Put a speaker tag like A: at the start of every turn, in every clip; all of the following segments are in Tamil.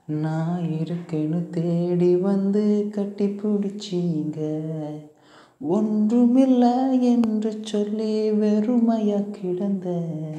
A: நான் இருக்கேன்னு தேடி வந்து கட்டி பிடிச்சிங்க ஒன்றுமில்லை என்று சொல்லி வெறுமையா கிடந்த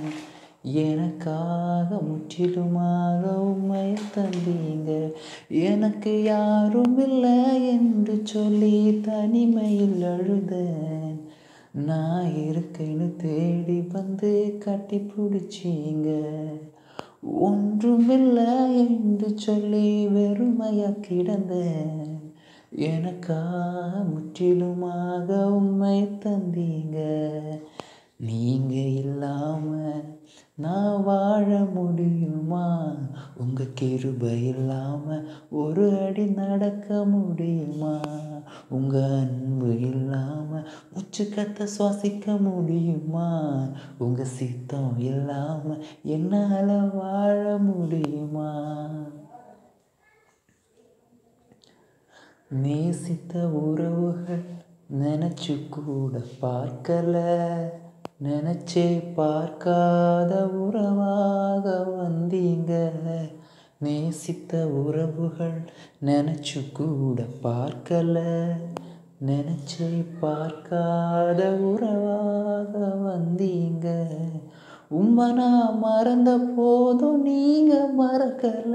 A: எனக்காக முற்றிலுமாக உண்மை தந்தீங்க எனக்கு யாரும் இல்லை என்று சொல்லி தனிமையில் அழுதேன் நான் இருக்கேன்னு தேடி வந்து கட்டி பிடிச்சிங்க ஒன்றுமில்லை என்று சொல்லி வெறுமையா கிடந்தேன் எனக்காக முற்றிலுமாக உண்மை தந்தீங்க நீங்க இல்லாம நான் வாழ முடியுமா உங்க கிருபை இல்லாம ஒரு அடி நடக்க முடியுமா உங்க அன்பு இல்லாம மூச்சு கத்த சுவாசிக்க முடியுமா உங்க சித்தம் இல்லாம என்னால வாழ முடியுமா நேசித்த உறவுகள் நினைச்சு கூட பார்க்கல நினைச்சே பார்க்காத உறவாக வந்தீங்க நேசித்த உறவுகள் நினைச்சு கூட பார்க்கல நினைச்சே பார்க்காத உறவாக வந்தீங்க உம்மை நான் மறந்த போதும் நீங்க மறக்கல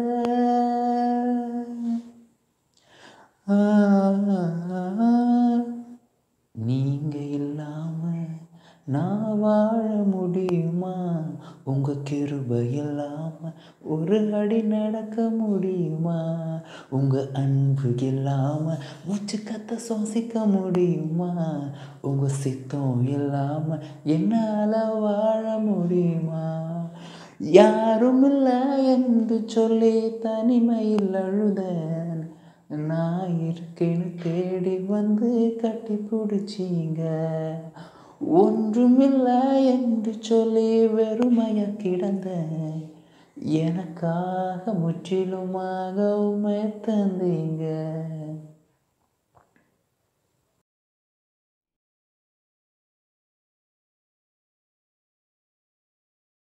A: நீங்க இல்லாம நான் வாழ முடியுமா உங்க கிருபை இல்லாம ஒரு அடி நடக்க முடியுமா உங்க அன்பு இல்லாம மூச்சு கத்த சுவாசிக்க முடியுமா உங்க சித்தம் இல்லாம என்னால வாழ முடியுமா யாரும் இல்லை என்று சொல்லி தனிமையில் அழுதேன் நான் இருக்கேன்னு தேடி வந்து கட்டி பிடிச்சிங்க ஒன்றுமில்லை என்று சொல்லி வெறுமையா கிடந்தேன் எனக்காக முற்றிலுமாக உண்மை தந்தீங்க